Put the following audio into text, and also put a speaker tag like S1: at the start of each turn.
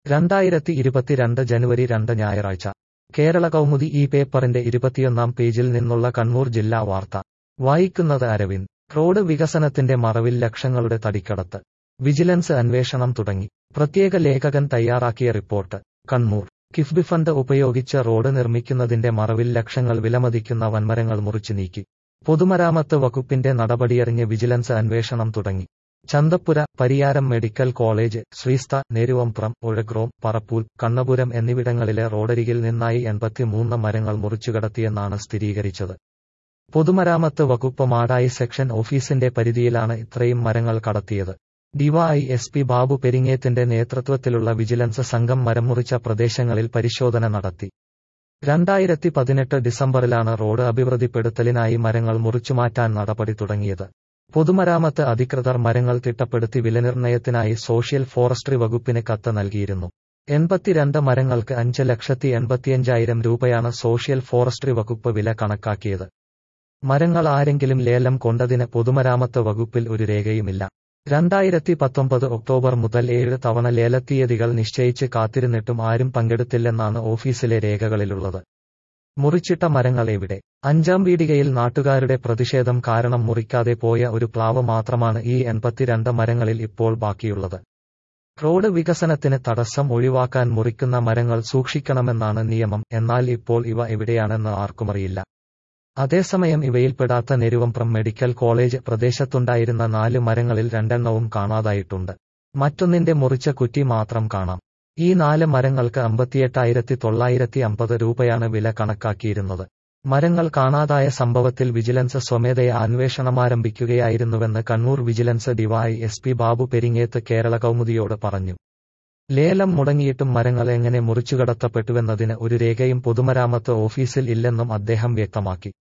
S1: രണ്ടായിരത്തി ഇരുപത്തിരണ്ട് ജനുവരി രണ്ട് ഞായറാഴ്ച കേരള കൗമുദി ഈ പേപ്പറിന്റെ ഇരുപത്തിയൊന്നാം പേജിൽ നിന്നുള്ള കണ്ണൂർ ജില്ലാ വാർത്ത വായിക്കുന്നത് അരവിന്ദ് റോഡ് വികസനത്തിന്റെ മറവിൽ ലക്ഷങ്ങളുടെ തടിക്കടത്ത് വിജിലൻസ് അന്വേഷണം തുടങ്ങി പ്രത്യേക ലേഖകൻ തയ്യാറാക്കിയ റിപ്പോർട്ട് കണ്ണൂർ കിഫ്ബി ഫണ്ട് ഉപയോഗിച്ച് റോഡ് നിർമ്മിക്കുന്നതിന്റെ മറവിൽ ലക്ഷങ്ങൾ വിലമതിക്കുന്ന വൻമരങ്ങൾ മുറിച്ചു നീക്കി പൊതുമരാമത്ത് വകുപ്പിന്റെ നടപടിയറിഞ്ഞ് വിജിലൻസ് അന്വേഷണം തുടങ്ങി ചന്തപ്പുര പരിയാരം മെഡിക്കൽ കോളേജ് ശ്രീസ്ത നെരുവമ്പ്രം ഒഴഗ്രോം പറപ്പൂൽ കണ്ണപുരം എന്നിവിടങ്ങളിലെ റോഡരികിൽ നിന്നായി എൺപത്തിമൂന്ന് മരങ്ങൾ മുറിച്ചുകടത്തിയെന്നാണ് സ്ഥിരീകരിച്ചത് പൊതുമരാമത്ത് വകുപ്പ് മാടായി സെക്ഷൻ ഓഫീസിന്റെ പരിധിയിലാണ് ഇത്രയും മരങ്ങൾ കടത്തിയത് ഡിവൈ എസ് പി ബാബു പെരിങ്ങേത്തിന്റെ നേതൃത്വത്തിലുള്ള വിജിലൻസ് സംഘം മരം മുറിച്ച പ്രദേശങ്ങളിൽ പരിശോധന നടത്തി രണ്ടായിരത്തി പതിനെട്ട് ഡിസംബറിലാണ് റോഡ് അഭിവൃദ്ധിപ്പെടുത്തലിനായി മരങ്ങൾ മുറിച്ചുമാറ്റാൻ നടപടി തുടങ്ങിയത് പൊതുമരാമത്ത് അധികൃതർ മരങ്ങൾ തിട്ടപ്പെടുത്തി വിലനിർണ്ണയത്തിനായി സോഷ്യൽ ഫോറസ്ട്രി വകുപ്പിന് കത്ത് നൽകിയിരുന്നു എൺപത്തിരണ്ട് മരങ്ങൾക്ക് അഞ്ച് ലക്ഷത്തി എൺപത്തിയഞ്ചായിരം രൂപയാണ് സോഷ്യൽ ഫോറസ്ട്രി വകുപ്പ് വില കണക്കാക്കിയത് മരങ്ങൾ ആരെങ്കിലും ലേലം കൊണ്ടതിന് പൊതുമരാമത്ത് വകുപ്പിൽ ഒരു രേഖയുമില്ല രണ്ടായിരത്തി പത്തൊമ്പത് ഒക്ടോബർ മുതൽ ഏഴ് തവണ ലേലത്തീയതികൾ നിശ്ചയിച്ച് കാത്തിരുന്നിട്ടും ആരും പങ്കെടുത്തില്ലെന്നാണ് ഓഫീസിലെ രേഖകളിലുള്ളത് മുറിച്ചിട്ട മരങ്ങൾ എവിടെ അഞ്ചാം പീടികയിൽ നാട്ടുകാരുടെ പ്രതിഷേധം കാരണം മുറിക്കാതെ പോയ ഒരു പ്ലാവ് മാത്രമാണ് ഈ എൺപത്തിരണ്ട് മരങ്ങളിൽ ഇപ്പോൾ ബാക്കിയുള്ളത് റോഡ് വികസനത്തിന് തടസ്സം ഒഴിവാക്കാൻ മുറിക്കുന്ന മരങ്ങൾ സൂക്ഷിക്കണമെന്നാണ് നിയമം എന്നാൽ ഇപ്പോൾ ഇവ എവിടെയാണെന്ന് ആർക്കുമറിയില്ല അതേസമയം ഇവയിൽപ്പെടാത്ത നെരുവമ്പ്രം മെഡിക്കൽ കോളേജ് പ്രദേശത്തുണ്ടായിരുന്ന നാല് മരങ്ങളിൽ രണ്ടെണ്ണവും കാണാതായിട്ടുണ്ട് മറ്റൊന്നിന്റെ മുറിച്ച കുറ്റി മാത്രം കാണാം ഈ നാല് മരങ്ങൾക്ക് അമ്പത്തിയെട്ടായിരത്തി തൊള്ളായിരത്തി അമ്പത് രൂപയാണ് വില കണക്കാക്കിയിരുന്നത് മരങ്ങൾ കാണാതായ സംഭവത്തിൽ വിജിലൻസ് സ്വമേധയ അന്വേഷണമാരംഭിക്കുകയായിരുന്നുവെന്ന് Kannur vigilance DY S P Babu Peringeth Kerala കൗമുദിയോട് പറഞ്ഞു ലേലം മുടങ്ങിയിട്ടും മരങ്ങൾ എങ്ങനെ മുറിച്ചുകടത്തപ്പെട്ടുവെന്നതിന് ഒരു രേഖയും പൊതുമരാമത്ത് ഓഫീസിൽ ഇല്ലെന്നും അദ്ദേഹം വ്യക്തമാക്കി